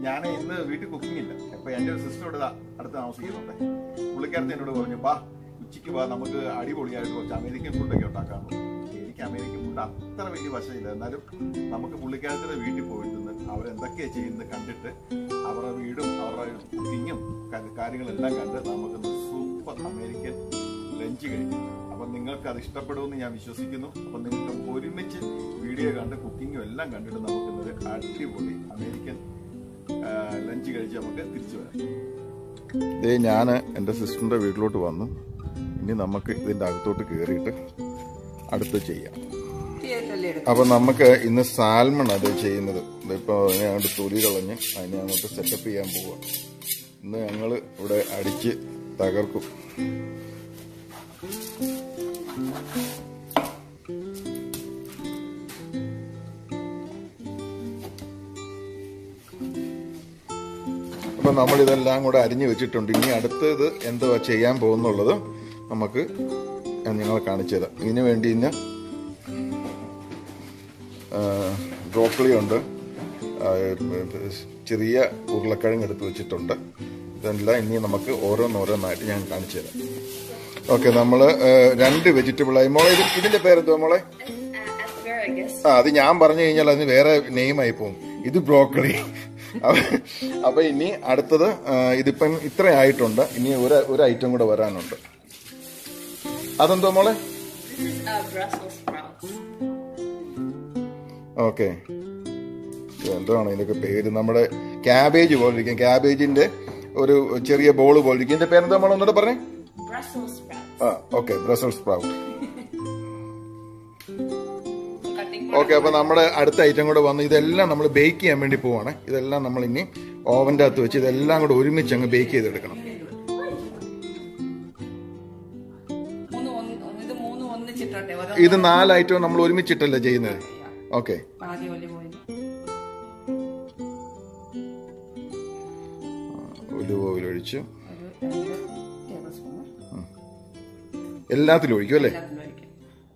ഞാൻ ഇന്ന് വീട്ടിൽ കുക്കിംഗ് ഇല്ല അപ്പൊ എന്റെ ഒരു സിസ്റ്റർ ഇവിടെ ദാ അടുത്ത് താമസിക്കുന്നുണ്ട് പുള്ളിക്കാരത്തി എന്നോട് പറഞ്ഞു വാ ഉച്ചയ്ക്ക് വാ നമുക്ക് അടിപൊളിയായിട്ട് കുറച്ച് അമേരിക്കൻ ഫുഡൊക്കെ ഉണ്ടാക്കാമെന്ന് എനിക്ക് അമേരിക്കൻ ഫുഡ് അത്ര വലിയ വശമില്ല എന്നാലും നമുക്ക് പുള്ളിക്കാരത്തിന്റെ വീട്ടിൽ പോയിട്ടുണ്ട് അവരെന്തൊക്കെയാ ചെയ്യുന്നത് കണ്ടിട്ട് അവരുടെ വീടും അവരുടെ കുക്കിങ്ങും കാര്യങ്ങളെല്ലാം കണ്ട് നമുക്കൊന്ന് സൂപ്പർ അമേരിക്കൻ ലഞ്ച് കഴിക്കും അപ്പം നിങ്ങൾക്ക് അത് ഇഷ്ടപ്പെടുമെന്ന് ഞാൻ വിശ്വസിക്കുന്നു അപ്പം നിങ്ങൾക്ക് ഒരുമിച്ച് വീഡിയോ കണ്ട് കുക്കിങ്ങും എല്ലാം കണ്ടിട്ട് നമുക്കിന്നൊരു അടിപൊളി അമേരിക്കൻ ലഞ്ച് കഴിച്ച് നമുക്ക് തിരിച്ചു വരാം ഇതേ ഞാൻ എൻ്റെ സിസ്റ്ററിൻ്റെ വീട്ടിലോട്ട് വന്നു ഇനി നമുക്ക് ഇതിൻ്റെ അകത്തോട്ട് കയറിയിട്ട് അടുത്ത് ചെയ്യാം തിയേറ്ററിൽ എടുക്കും അപ്പം നമുക്ക് ഇന്ന് സാൽമൺ അത് ചെയ്യുന്നത് ഇപ്പോൾ അതിനെ അങ്ങോട്ട് തൊലി കളഞ്ഞ് അതിനെ അങ്ങോട്ട് സെറ്റപ്പ് ചെയ്യാൻ പോവുക ഇന്ന് ഞങ്ങൾ ഇവിടെ അടിച്ച് തകർക്കും അപ്പൊ നമ്മൾ ഇതെല്ലാം കൂടെ അരിഞ്ഞു വെച്ചിട്ടുണ്ട് ഇനി അടുത്തത് എന്തുവാ ചെയ്യാൻ പോകുന്നുള്ളത് നമുക്ക് ഞാൻ നിങ്ങളെ കാണിച്ചു തരാം ഇതിനു വേണ്ടി ഇന്ന് ബ്രോക്കലി ഉണ്ട് ആ, ചെറിയ ഉരുളക്കിഴങ്ങ് എടുത്ത് വെച്ചിട്ടുണ്ട് ഇതെല്ലാം ഇനി നമുക്ക് ഓരോന്നോരോന്നായിട്ട് ഞാൻ കാണിച്ചു തരാം ഓക്കെ നമ്മൾ രണ്ട് വെജിറ്റബിളായി മോളെ ഇത് ഇതിന്റെ പേരെന്തുവാ മോളെ asparagus. ആ അത് ഞാൻ പറഞ്ഞു കഴിഞ്ഞാൽ അതിന് വേറെ നെയിമായി പോകും ഇത് ബ്രോക്കലി അപ്പൊ ഇനി അടുത്തത് ആ, ഇതിപ്പം ഇത്ര ആയിട്ടുണ്ട് ഇനി ഒരു ഒരു ഐറ്റം കൂടെ വരാനുണ്ട് അതെന്തോ മോളെ This is uh, Brussels sprouts. Okay എന്താണ് ഇതിന്റെ പേര് നമ്മുടെ ക്യാബേജ് പോലെ ഇരിക്കും ക്യാബേജിന്റെ ഒരു ചെറിയ ബോൾ പോലെ ഇരിക്കും ഇതിന്റെ പേരെന്താ നമ്മൾ ഒന്നുകൂടെ പറഞ്ഞേ Brussels sprouts. ആ okay Brussels sprout Cutting okay അപ്പൊ നമ്മുടെ അടുത്ത ഐറ്റം കൂടെ വന്ന് ഇതെല്ലാം നമ്മൾ ബേക്ക് ചെയ്യാൻ വേണ്ടി പോവാണ് ഇതെല്ലാം നമ്മൾ ഇനി ഓവന്റെ അകത്ത് വെച്ച് ഇതെല്ലാം കൂടെ ഒരുമിച്ച് അങ്ങ് ബേക്ക് ചെയ്തെടുക്കണം മൂന്ന് ഒന്ന് ഇത് മൂന്ന് ഒന്നിച്ചിട്ടോട്ടെ ഓരോ ഇത് നാല് ഐറ്റം നമ്മൾ ഒരുമിച്ചിട്ടല്ലേ ചെയ്യുന്നത് ഓക്കെ പാതി ഒലിവ് ഓയിൽ ഒലിവ് ഓയിൽ ഒഴിച്ച് ഒരു രണ്ട് ടേബിൾ സ്പൂൺ എല്ലാത്തിലും ഒഴിക്കും അല്ലേ എല്ലാത്തിലും ഒഴിക്കും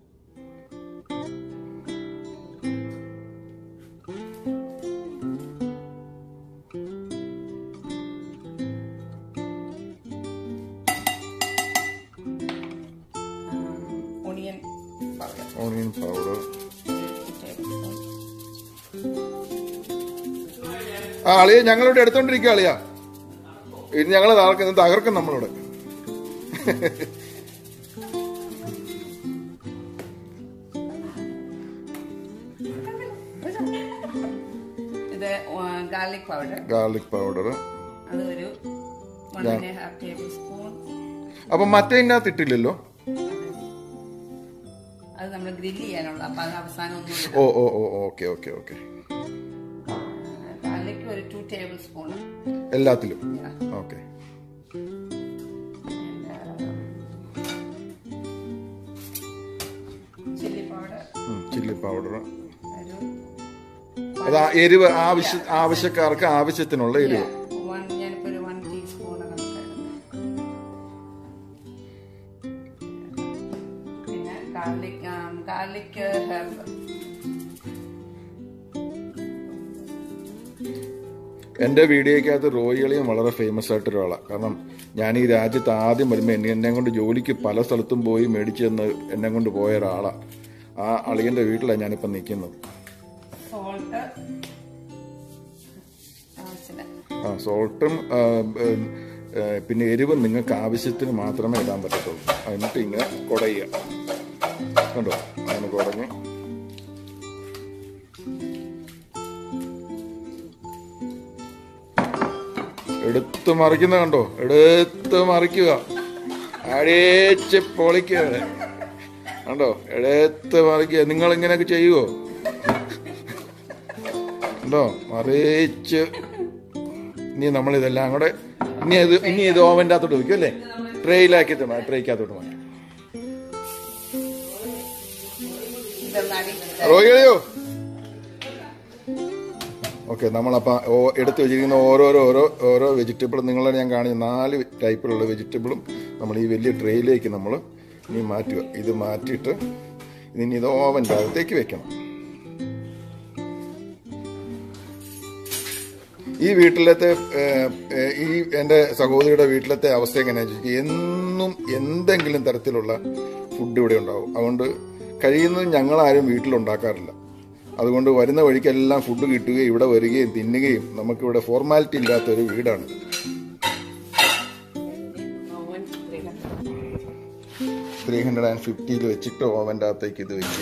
onion powder onion powder tablespoon ആ അളിയ ഞങ്ങളിവിടെ എടുത്തോണ്ടിരിക്കുക അളിയ ഇനി ഞങ്ങൾ തകർക്കും തകർക്കും നമ്മളിവിടെ ഇത് ഗാർലിക് പൗഡർ ഗാർലിക് പൗഡർ അത് ഒരു one and half tablespoon അപ്പൊ മറ്റേതിനകത്ത് ഇട്ടില്ലല്ലോ അത് നമ്മൾ ഗ്രില്ല് ചെയ്യാനുള്ള അപ്പൊ അത് അവസാനം ഒന്നും ഓ ഓ ഓ ഓക്കെ ഓക്കെ ഓക്കെ ഗാർലിക് ഒരു ടു ടേബിൾ സ്പൂൺ എല്ലാത്തിലും okay chilli powder chilli powder ഒരു അത് ആ എരിവ് ആവശ്യ ആവശ്യക്കാർക്ക് ആവശ്യത്തിനുള്ള എരിവ് വൺ ഞാനിപ്പോ ഒരു വൺ ടീസ്പൂൺ പിന്നെ ഗാർലിക് ഗാർലിക് ഹെർബ് എന്റെ വീഡിയോക്കകത്ത് റോയിളിയും വളരെ ഫേമസ് ആയിട്ടൊരു ആളാണ് കാരണം ഞാൻ ഈ രാജ്യത്ത് ആദ്യം വരുമ്പോൾ എന്നെ എന്നെ കൊണ്ട് ജോലിക്ക് പല സ്ഥലത്തും പോയി മേടിച്ചു തന്ന് എന്നെ കൊണ്ട് പോയ ഒരാളാണ് ആ അളിയന്റെ വീട്ടിലാണ് ഞാനിപ്പം നിൽക്കുന്നത് സോൾട്ട് ആവശ്യത്തിന് ആ സോൾട്ടും ആ, ഉം, ഏ, പിന്നെ എരിവും നിങ്ങൾക്ക് ആവശ്യത്തിന് മാത്രമേ ഇടാൻ പറ്റത്തുള്ളൂ എന്നിട്ട് ഇങ്ങനെ കുടയുക കണ്ടോ അങ്ങനെ കുടഞ്ഞ് എടുത്ത് മറിക്കുന്ന കണ്ടോ എടുത്ത് മറിക്കുക അടിച്ച് പൊളിക്കുക കണ്ടോ എടുത്ത് മറിക്കുക നിങ്ങൾ ഇങ്ങനെയൊക്കെ ചെയ്യുവോ ഉണ്ടോ മറിച്ച് ഇനി നമ്മൾ ഇതെല്ലാം കൂടെ ഇനി ഇത് ഇനി ഇത് ഓവൻ്റെ അകത്തോട്ട് വെക്കും അല്ലേ ട്രേയിലാക്കി തന്നെ ട്രേക്കകത്തോട്ട് മാറ്റാം ഇതൊന്ന് അടി റോയിയോ ഓക്കെ നമ്മളപ്പോൾ എടുത്തു വെച്ചിരിക്കുന്ന ഓരോരോ ഓരോ ഓരോ വെജിറ്റബിൾ നിങ്ങളെ ഞാൻ കാണിച്ച നാല് ടൈപ്പിലുള്ള വെജിറ്റബിളും നമ്മൾ ഈ വലിയ ട്രേയിലേക്ക് നമ്മൾ ഇനി മാറ്റുക ഇത് മാറ്റിയിട്ട് ഇനി ഇത് ഓവൻ്റെ അകത്തേക്ക് വെക്കണം ഈ വീട്ടിലത്തെ ഏഹ്, ഏഹ്, ഈ എൻ്റെ സഹോദരിയുടെ വീട്ടിലത്തെ അവസ്ഥ എങ്ങനെയാണെന്ന് വെച്ചാൽ എന്നും എന്തെങ്കിലും തരത്തിലുള്ള ഫുഡ് ഇവിടെ ഉണ്ടാവും അതുകൊണ്ട് കഴിയുന്നതും ഞങ്ങളാരും വീട്ടിലുണ്ടാക്കാറില്ല അതുകൊണ്ട് വരുന്ന വഴിക്കെല്ലാം ഫുഡ് കിട്ടുകയും ഇവിടെ വരികയും തിന്നുകയും നമുക്കിവിടെ ഫോർമാലിറ്റി ഇല്ലാത്ത ഒരു വീടാണ് ഓവൻ ഇത്രയും ത്രീ ഹൺഡ്രഡ് ആൻഡ് ഫിഫ്റ്റിയിൽ വെച്ചിട്ട് ഓവൻ്റെ അകത്തേക്ക് ഇത് വെക്കുക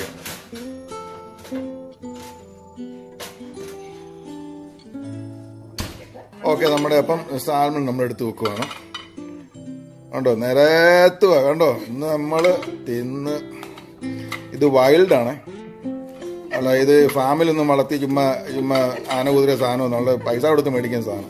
ഓക്കെ നമ്മുടെ അപ്പം സാൽമൺ നമ്മൾ എടുത്ത് വെക്കുവാണ് കണ്ടോ നിരത്തുക കണ്ടോ ഇന്ന് നമ്മൾ തിന്ന് ഇത് വൈൽഡാണ് അല്ല ഇത് ഫാമിലൊന്നും വളർത്തി ചുമ്മാ ചുമ്മാ ആന കുതിര സാധനം നമ്മൾ പൈസ കൊടുത്ത് മേടിക്കുന്ന സാധനം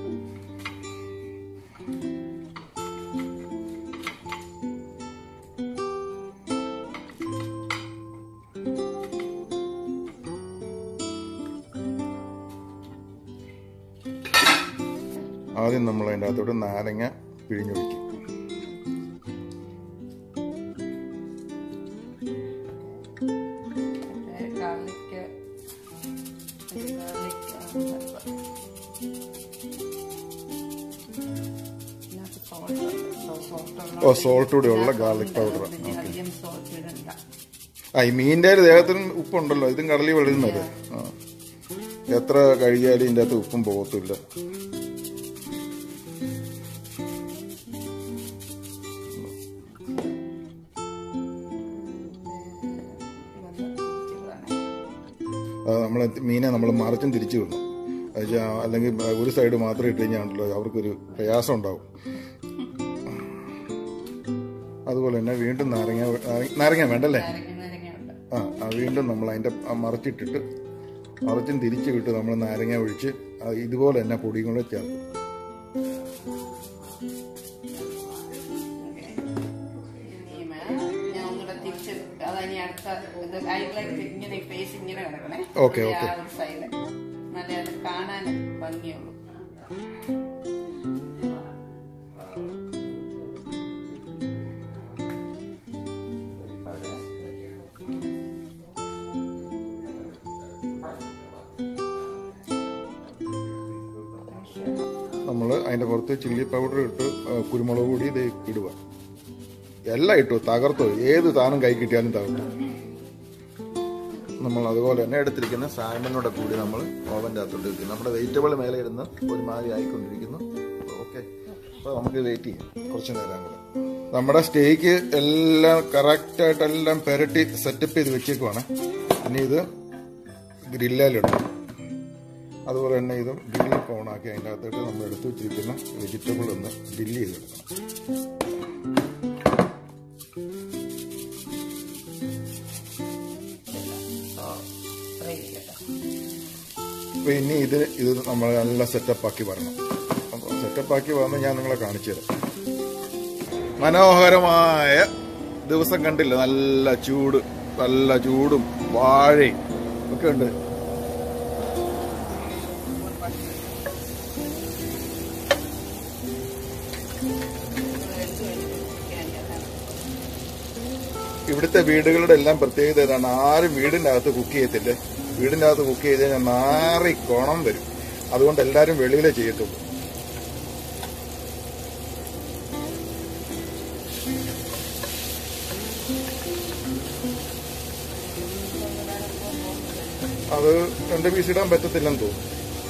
ആദ്യം നമ്മൾ അതിൻ്റെ അകത്തോട്ട് നാരങ്ങ പിഴിഞ്ഞൊഴിക്കും ഗാർലിക് ഗാർലിക് ഓ സോൾട്ട് കൂടെ ഉള്ള ഗാർലിക് പൗഡർ പിന്നെ അധികം സോൾട്ട് ഇടണ്ട ആ ഈ മീനിന്റെ ദേഹത്തിന് ഉപ്പുണ്ടല്ലോ ഇതും കടലിൽ വെളുന്നത് ആ എത്ര കഴുകിയാലും ഇതിൻ്റെ അകത്ത് ഉപ്പും പോകത്തില്ല അത് നമ്മളെ മീനെ നമ്മൾ മറിച്ചും തിരിച്ചു വിടണം അത് വെച്ചാ അല്ലെങ്കിൽ ഒരു സൈഡ് മാത്രം ഇട്ട് കഴിഞ്ഞാണല്ലോ അവർക്കൊരു പ്രയാസം ഉണ്ടാവും അതുപോലെ തന്നെ വീണ്ടും നാരങ്ങ നാരങ്ങ- നാരങ്ങ വേണ്ടല്ലേ നാരങ്ങ നാരങ്ങയുണ്ട് ആ ആ വീണ്ടും നമ്മൾ അതിൻ്റെ മറച്ചിട്ടിട്ട് മറച്ചും തിരിച്ചു വിട്ട് നമ്മൾ നാരങ്ങ ഒഴിച്ച് ആ ഇതുപോലെ തന്നെ പൊടിയും കൂടെ ചേർക്കും ഇനിയും ഞാൻ ഒന്നുകൂടെ തിരിച്ച് അതനി അടുത്ത ഇത് അതിലേക്ക് ഇങ്ങനെ ഫേസ് ഇങ്ങനെ കിടക്കണേ ഓക്കെ, ആ ഓക്കെ. ഒരു സൈഡ് നല്ല അത് കാണാൻ ഭംഗിയുള്ളൂ നമ്മൾ അതിൻ്റെ പുറത്ത് ചില്ലി പൗഡർ ഇട്ട് ആ, കുരുമുളക് പൊടി ഇത് ഇടുക എല്ലാം ഇട്ടു തകർത്തോ ഏത് സാധനം കൈ കിട്ടിയാലും തകർത്തു നമ്മൾ അതുപോലെ തന്നെ എടുത്തിരിക്കുന്ന സാൽമനോടെ കൂടി നമ്മൾ ഓവൻ്റെ അകത്തോട്ട് വെക്കും നമ്മുടെ വെജിറ്റബിൾ മേലെ ഇരുന്ന് ഒരുമാതിരി ആയിക്കൊണ്ടിരിക്കുന്നു ഓക്കെ അപ്പോൾ നമുക്ക് വെയിറ്റ് ചെയ്യാം കുറച്ച് നേരം കൂടെ നമ്മുടെ സ്റ്റേക്ക് എല്ലാം കറക്റ്റായിട്ട് എല്ലാം പെരട്ടി സെറ്റപ്പ് ചെയ്ത് വെച്ചേക്കുവാണ് ഇനി ഇത് ഗ്രില്ലിലിടും അതുപോലെ തന്നെ ഇതും ഗ്രില്ലൊക്കെ ഓണാക്കി അതിൻ്റെ അകത്തോട്ട് നമ്മൾ എടുത്ത് വെച്ചിരിക്കുന്ന വെജിറ്റബിൾ ഒന്ന് ഗ്രില്ല് ചെയ്തെടുക്കണം ഫ്രൈ ചെയ്യട്ടെ അപ്പോൾ ഇനി ഇത് ഇത് നമ്മൾ നല്ല സെറ്റപ്പ് ആക്കി വരണം അപ്പോൾ സെറ്റപ്പ് ആക്കി വന്ന് ഞാൻ നിങ്ങളെ കാണിച്ചു തരാം മനോഹരമായ ദിവസം കണ്ടില്ല നല്ല ചൂട് നല്ല ചൂടും വാഴയും ഒക്കെ ഉണ്ട് ഇവിടുത്തെ വീടുകളുടെ എല്ലാം പ്രത്യേകത ഏതാണ് ആരും വീടിന്റെ അകത്ത് കുക്ക് ചെയ്യത്തില്ലേ വീടിന്റെ അകത്ത് കുക്ക് ചെയ്ത് കഴിഞ്ഞാൽ നാറി കോണം വരും അതുകൊണ്ട് എല്ലാവരും വെളിയിലേ ചെയ്യത്തുള്ളൂ അത് രണ്ട് പീസ് ഇടാൻ പറ്റത്തില്ലെന്ന് തോന്നുന്നു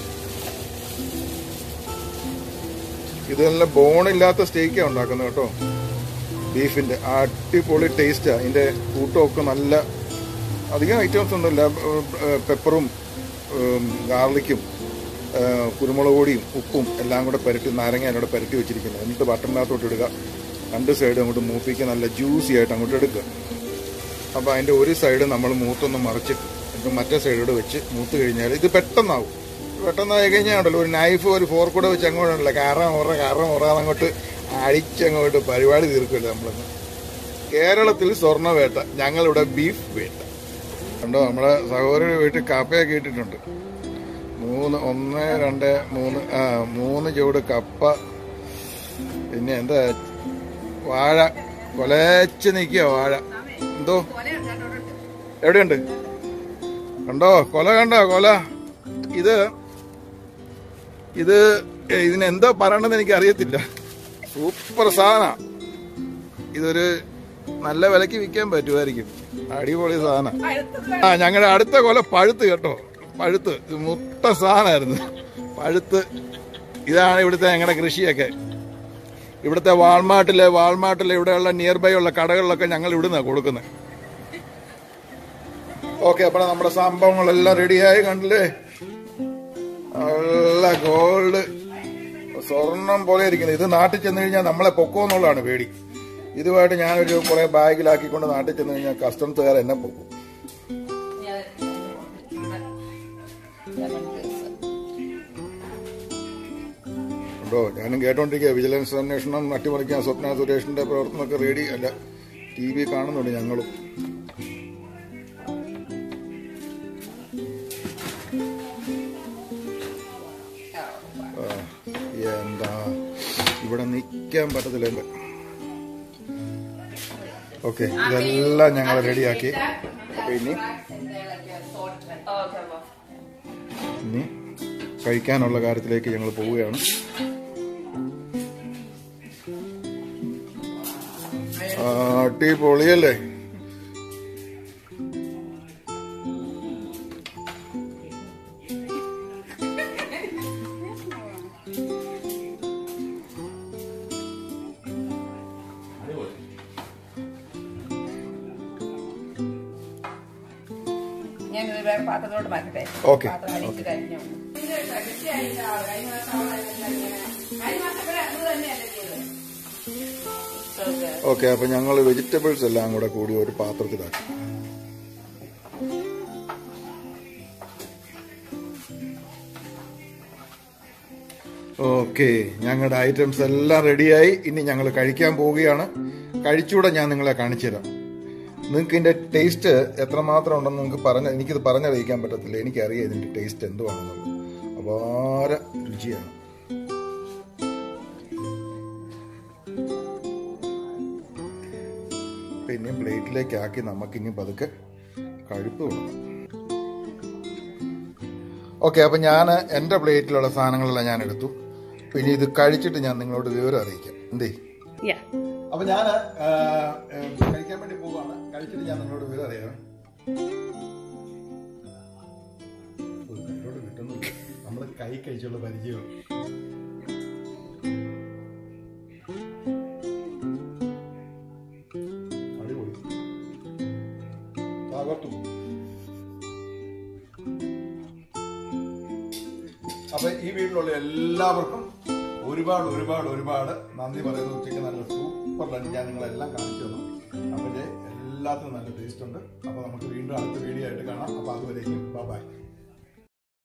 ഇത് നല്ല ബോണില്ലാത്ത സ്റ്റേക്കാണ് ഉണ്ടാക്കുന്നത് കേട്ടോ ബീഫിന്റെ അടിപൊളി ടേസ്റ്റാ ഇതിന്റെ കൂട്ടമൊക്കെ നല്ല അധികം ഐറ്റംസ് ഒന്നുമില്ല പെപ്പറും ഗാർലിക്കും കുരുമുളക് പൊടിയും ഉപ്പും എല്ലാം കൂടെ പുരട്ടി നാരങ്ങ അതിനോട് പുരട്ടി വെച്ചിരിക്കുന്നത് എന്നിട്ട് ബട്ടറിനകത്തോട്ട് ഇടുക രണ്ട് സൈഡ് അങ്ങോട്ട് മൂപ്പിക്കുക നല്ല ജ്യൂസി ആയിട്ട് അങ്ങോട്ട് എടുക്കുക അപ്പോൾ അതിൻ്റെ ഒരു സൈഡ് നമ്മൾ മൂത്തൊന്ന് മറിച്ചിട്ട് എന്നിട്ട് മറ്റേ സൈഡോട് വെച്ച് മൂത്ത് കഴിഞ്ഞാൽ ഇത് പെട്ടെന്നാവും പെട്ടെന്നായി കഴിഞ്ഞാൽ ഉണ്ടല്ലോ ഒരു നൈഫ് ഒരു ഫോർക്ക് കൂടെ വെച്ച് അങ്ങോട്ടുണ്ടല്ലോ കാറ മുറ കാറ മുറ അങ്ങോട്ട് അടിച്ചങ്ങോട്ട് പരിപാടി തീർക്കുമല്ലോ നമ്മളൊന്ന് കേരളത്തിൽ സ്വർണ്ണവേട്ട ഞങ്ങളിവിടെ ബീഫ് വേട്ട കണ്ടോ നമ്മളെ സഹോദരൻ വീട്ടിൽ കാപ്പയൊക്കെ ഇട്ടിട്ടുണ്ട് മൂന്ന് ഒന്ന് രണ്ട് മൂന്ന് ആ മൂന്ന് ചൂട് കപ്പ പിന്നെ എന്താ വാഴ കൊലച്ച് നിൽക്കുക വാഴ എന്തോ എവിടെയുണ്ട് കണ്ടോ കൊല കണ്ടോ കൊല ഇത് ഇത് ഇതിന് എന്താ പറയണമെന്ന് എനിക്ക് അറിയത്തില്ല സൂപ്പർ സാധന ഇതൊരു നല്ല വിലക്ക് വിൽക്കാൻ പറ്റുമായിരിക്കും അടിപൊളി സാധനം ആ ഞങ്ങളുടെ അടുത്ത കൊല പഴുത്ത് കേട്ടോ പഴുത്ത് ഇത് മുട്ട സാധനമായിരുന്നു പഴുത്ത് ഇതാണ് ഇവിടുത്തെ ഞങ്ങളുടെ കൃഷിയൊക്കെ ഇവിടുത്തെ വാൾമാർട്ടിലെ വാൾമാർട്ടിലെ ഇവിടെയുള്ള നിയർ ബൈ ഉള്ള കടകളിലൊക്കെ ഞങ്ങൾ ഇവിടുന്നാണ് കൊടുക്കുന്നത് ഓക്കെ അപ്പോൾ നമ്മുടെ സംഭവങ്ങളെല്ലാം റെഡിയായി കണ്ടില്ലേ നല്ല ഗോൾഡ് സ്വർണം പോലെ ഇരിക്കുന്നത് ഇത് നാട്ടിൽ ചെന്ന് കഴിഞ്ഞാൽ നമ്മളെ പൊക്കോന്നുള്ളതാണ് പേടി ഇതുമായിട്ട് ഞാനൊരു കുറെ ബാഗിലാക്കിക്കൊണ്ട് നാട്ടിൽ ചെന്ന് കഴിഞ്ഞാൽ കസ്റ്റംസുകാർ എന്നെ പൊക്കും ഉണ്ടോ ഞാനും കേട്ടോണ്ടിരിക്കുക വിജിലൻസ് അന്വേഷണം അട്ടിമറിക്കാൻ സ്വപ്ന സുരേഷിന്റെ പ്രവർത്തനമൊക്കെ റെഡി അല്ല ടി വി കാണുന്നുണ്ട് ഞങ്ങളും ആ, എന്താ ഇവിടെ നിൽക്കാൻ പറ്റത്തില്ല എന്റെ ഓക്കെ ഇതെല്ലാം ഞങ്ങൾ റെഡിയാക്കി ഇനി ഇനി കഴിക്കാനുള്ള കാര്യത്തിലേക്ക് ഞങ്ങൾ പോവുകയാണ് ആ, അടിപൊളിയല്ലേ ഞാൻ ഇത് വേറെ പാത്രത്തോട് മാറ്റട്ടെ ഓക്കെ. പാത്രം അടിച്ച് കഴിഞ്ഞു കഴിഞ്ഞ മാസം ഇവിടെ അത് തന്നെയല്ലേ ചെയ്തത് So good. ഓക്കെ അപ്പൊ ഞങ്ങൾ വെജിറ്റബിൾസ് എല്ലാം കൂടെ കൂടി ഒരു പാത്രത്തിലാക്കി ഓക്കെ ഞങ്ങളുടെ ഐറ്റംസ് എല്ലാം റെഡിയായി ഇനി ഞങ്ങൾ കഴിക്കാൻ പോവുകയാണ് കഴിച്ചുകൂടെ ഞാൻ നിങ്ങളെ കാണിച്ചു തരാം നിങ്ങൾക്ക് ഇതിന്റെ ടേസ്റ്റ് എത്രമാത്രം ഉണ്ടെന്ന് നിങ്ങൾക്ക് പറഞ്ഞ എനിക്കിത് പറഞ്ഞറിയിക്കാൻ പറ്റത്തില്ല എനിക്കറിയാം ഇതിന്റെ ടേസ്റ്റ് എന്തുവാണെന്നുള്ളത് അപാര രുചിയാണ് പിന്നെ പ്ലേറ്റിലേക്ക് ആക്കി നമുക്കിനി പതുക്കെ കഴുപ്പ് കൊടുക്കാം ഓക്കെ അപ്പം ഞാൻ എൻ്റെ പ്ലേറ്റിലുള്ള സാധനങ്ങളെല്ലാം ഞാൻ എടുത്തു പിന്നെ ഇത് കഴിച്ചിട്ട് ഞാൻ നിങ്ങളോട് വിവരം അറിയിക്കാം എന്തേ Yeah. അപ്പൊ ഞാൻ കഴിക്കാൻ വേണ്ടി പോവാണ് കഴിച്ചിട്ട് ഞാൻ നിങ്ങളോട് വിവരം അറിയാം കൈയോട് കിട്ടുന്നില്ല നമ്മൾ കൈ കഴിച്ചുള്ള പരിചയം അടിപൊളി തകർത്തു അപ്പൊ ഈ വീട്ടിലുള്ള എല്ലാവർക്കും ഒരുപാട് ഒരുപാട് ഒരുപാട് നന്ദി പറയുന്നു ഉച്ചയ്ക്ക് നല്ല സൂപ്പർ ലഞ്ച് ഞാൻ നിങ്ങളെല്ലാം കാണിച്ചു തന്നു അപ്പൊ ദേ എല്ലാത്തിനും നല്ല ടേസ്റ്റ് ഉണ്ട് അപ്പൊ നമുക്ക് വീണ്ടും അടുത്ത വീഡിയോ ആയിട്ട് കാണാം അപ്പൊ അതുവരേക്കും ബൈ